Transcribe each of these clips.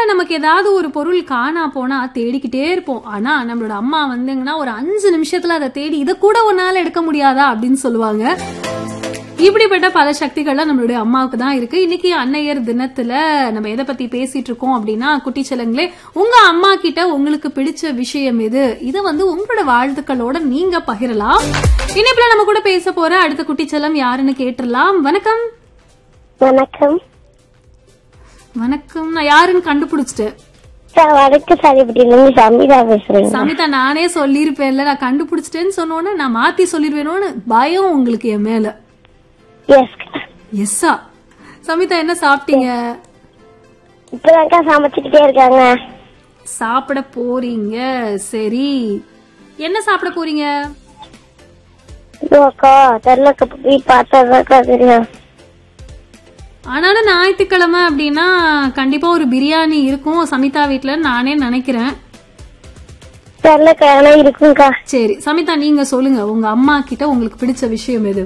நமக்கு ஏதாவது ஒரு பொருள் காணா போனா தேடிக்கிட்டே இருப்போம் ஆனா நம்மளோட அம்மா வந்தீங்கன்னா ஒரு அஞ்சு நிமிஷத்துல அதை தேடி இதை கூட உன்னால எடுக்க முடியாதா அப்படின்னு சொல்லுவாங்க இப்படிப்பட்ட பல சக்திகள்லாம் நம்மளுடைய அம்மாவுக்கு தான் இருக்கு இன்னைக்கு அன்னையர் தினத்துல நம்ம எதை பத்தி பேசிட்டு இருக்கோம் அப்படின்னா குட்டிச்சலங்களே உங்க அம்மா கிட்ட உங்களுக்கு பிடிச்ச விஷயம் எது இதை வந்து உங்களோட வாழ்த்துக்களோட நீங்க பகிரலாம் இனிப்புல நம்ம கூட பேச போற அடுத்த குட்டிச்சலம் யாருன்னு கேட்டுடலாம் வணக்கம் வணக்கம் வணக்கம் நான் யாருன்னு கண்டுபிடிச்சிட்டேன் சார் வடக்கு சாலிப்பட்டியில இருந்து சமிதா பேசுறேங்க சமிதா நானே சொல்லியிருப்பேன்ல நான் கண்டுபிடிச்சிட்டேன்னு சொன்னோன்னே நான் மாத்தி சொல்லிருவேனோன்னு பயம் உங்களுக்கு என் மேல எஸ் எஸ்ஸா சமிதா என்ன சாப்பிட்டீங்க இப்பதான்க்கா சமைச்சுக்கிட்டே இருக்காங்க சாப்பிட போறீங்க சரி என்ன சாப்பிட போறீங்க இதுவாக்கா தெரியலக்கா போய் பார்த்தாதாக்கா தெரியும் ஆனாலும் ஞாயிற்றுக்கிழமை அப்படின்னா கண்டிப்பா ஒரு பிரியாணி இருக்கும் சமிதா வீட்ல நானே நினைக்கிறேன் தெரியலக்கா ஆனா இருக்கும்க்கா சரி சமிதா நீங்க சொல்லுங்க உங்க அம்மா கிட்ட உங்களுக்கு பிடிச்ச விஷயம் எது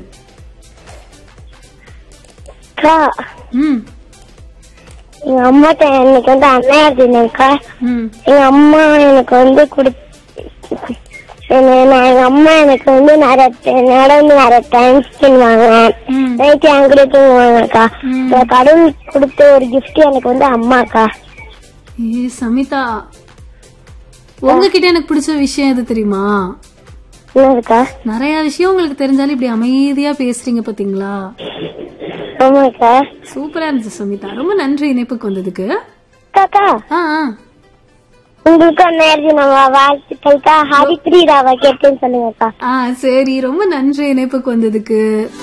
அக்கா ம் எங்க அம்மாட்ட எனக்கு வந்து அண்ணையா இருந்துக்கா ம் எங்க அம்மா எனக்கு வந்து குடு என்ன- நான் எங்க அம்மா எனக்கு வந்து நிறைய ti- நடந்து நிறைய டைம் பண்ணுவாங்க ம் நைட்டு என் கூட தூங்குவாங்கக்கா ம். இந்த கடவுள் கொடுத்த ஒரு gift எனக்கு வந்து அம்மாக்கா ஏ சமிதா உங்ககிட்ட எனக்கு பிடிச்ச விஷயம் எது தெரியுமா என்னதுக்கா நிறைய விஷயம் உங்களுக்கு தெரிஞ்சாலும் இப்படி அமைதியா பேசுறீங்க பாத்தீங்களா ஆமாக்கா சூப்பரா இருந்துச்சு சமிதா ரொம்ப நன்றி இணைப்புக்கு வந்ததுக்கு காக்கா ஆ ஆ. உங்களுக்கு நேரடி நம்ம வாழ்த்துக்கள்க்கா ஹரிப்பிரியாவை கேட்டேன்னு சொல்லுங்கக்கா ஆ சரி ரொம்ப நன்றி இணைப்புக்கு வந்ததுக்கு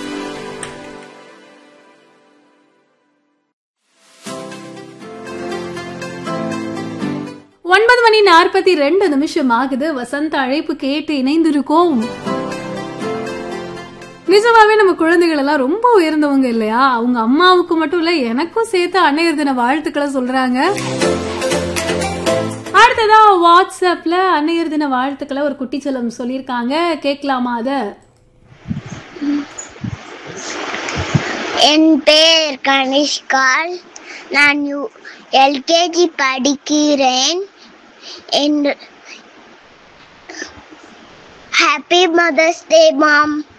ஒன்பது மணி நாற்பத்தி ரெண்டு நிமிஷம் ஆகுது வசந்த அழைப்பு கேட்டு இணைந்திருக்கோம் நிஜமாவே நம்ம குழந்தைகள் எல்லாம் ரொம்ப உயர்ந்தவங்க இல்லையா அவங்க அம்மாவுக்கு மட்டும் இல்ல எனக்கும் சேர்த்து அன்னையர் தின வாழ்த்துக்களை சொல்றாங்க அடுத்ததா வாட்ஸ்அப்ல அன்னையர் தின வாழ்த்துக்களை ஒரு குட்டிச்சலம் சொல்லியிருக்காங்க கேட்கலாமா அத என் பேர் கனிஷ்கால் நான் யூ எல்கேஜி படிக்கிறேன் என் ஹாப்பி மதர்ஸ் டே மாம்